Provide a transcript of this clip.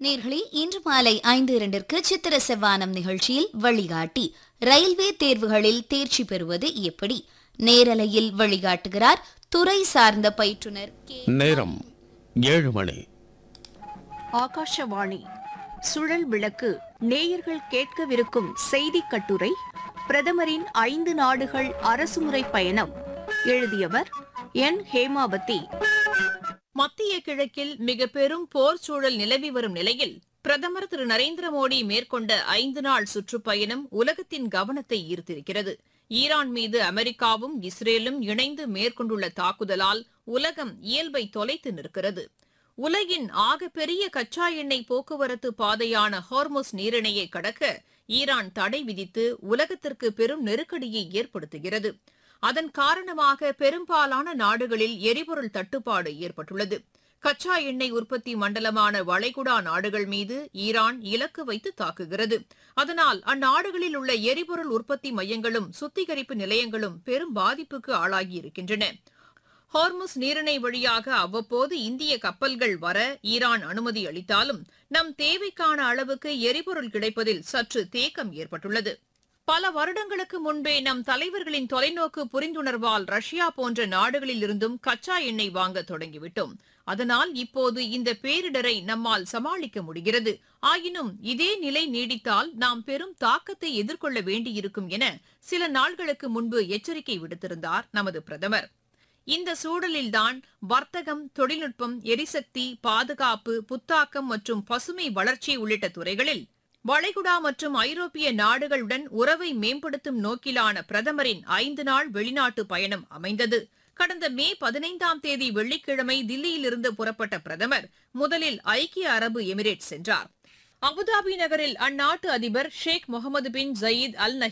நேர்களே இன்று மாலை ஐந்து இரண்டிற்கு சித்திர செவ்வானம் நிகழ்ச்சியில் வழிகாட்டி ரயில்வே தேர்வுகளில் தேர்ச்சி பெறுவது எப்படி நேரலையில் வழிகாட்டுகிறார் துறை சார்ந்த பயிற்றுனர் கே நேரம் ஏழு மணி ஆகாஷவாணி சுழல் விளக்கு நேயர்கள் கேட்கவிருக்கும் செய்திக் கட்டுரை பிரதமரின் ஐந்து நாடுகள் அரசுமுறை பயணம் எழுதியவர் என் ஹேமாவதி மத்திய கிழக்கில் மிக பெரும் போர் சூழல் நிலவி வரும் நிலையில் பிரதமர் திரு நரேந்திர மோடி மேற்கொண்ட ஐந்து நாள் சுற்றுப்பயணம் உலகத்தின் கவனத்தை ஈர்த்திருக்கிறது ஈரான் மீது அமெரிக்காவும் இஸ்ரேலும் இணைந்து மேற்கொண்டுள்ள தாக்குதலால் உலகம் இயல்பை தொலைத்து நிற்கிறது உலகின் ஆகப்பெரிய கச்சா எண்ணெய் போக்குவரத்து பாதையான ஹார்முஸ் நீரிணையை கடக்க ஈரான் தடை விதித்து உலகத்திற்கு பெரும் நெருக்கடியை ஏற்படுத்துகிறது அதன் காரணமாக பெரும்பாலான நாடுகளில் எரிபொருள் தட்டுப்பாடு ஏற்பட்டுள்ளது கச்சா எண்ணெய் உற்பத்தி மண்டலமான வளைகுடா நாடுகள் மீது ஈரான் இலக்கு வைத்து தாக்குகிறது அதனால் அந்நாடுகளில் உள்ள எரிபொருள் உற்பத்தி மையங்களும் சுத்திகரிப்பு நிலையங்களும் பெரும் பாதிப்புக்கு ஆளாகியிருக்கின்றன ஹார்முஸ் நீரிணை வழியாக அவ்வப்போது இந்திய கப்பல்கள் வர ஈரான் அனுமதி அளித்தாலும் நம் தேவைக்கான அளவுக்கு எரிபொருள் கிடைப்பதில் சற்று தேக்கம் ஏற்பட்டுள்ளது பல வருடங்களுக்கு முன்பே நம் தலைவர்களின் தொலைநோக்கு புரிந்துணர்வால் ரஷ்யா போன்ற நாடுகளில் இருந்தும் கச்சா எண்ணெய் வாங்க தொடங்கிவிட்டோம் அதனால் இப்போது இந்த பேரிடரை நம்மால் சமாளிக்க முடிகிறது ஆயினும் இதே நிலை நீடித்தால் நாம் பெரும் தாக்கத்தை எதிர்கொள்ள வேண்டியிருக்கும் என சில நாள்களுக்கு முன்பு எச்சரிக்கை விடுத்திருந்தார் நமது பிரதமர் இந்த சூழலில்தான் வர்த்தகம் தொழில்நுட்பம் எரிசக்தி பாதுகாப்பு புத்தாக்கம் மற்றும் பசுமை வளர்ச்சி உள்ளிட்ட துறைகளில் வளைகுடா மற்றும் ஐரோப்பிய நாடுகளுடன் உறவை மேம்படுத்தும் நோக்கிலான பிரதமரின் ஐந்து நாள் வெளிநாட்டு பயணம் அமைந்தது கடந்த மே பதினைந்தாம் தேதி வெள்ளிக்கிழமை தில்லியிலிருந்து புறப்பட்ட பிரதமர் முதலில் ஐக்கிய அரபு எமிரேட் சென்றார் அபுதாபி நகரில் அந்நாட்டு அதிபர் ஷேக் முகமது பின் ஜயீத் அல்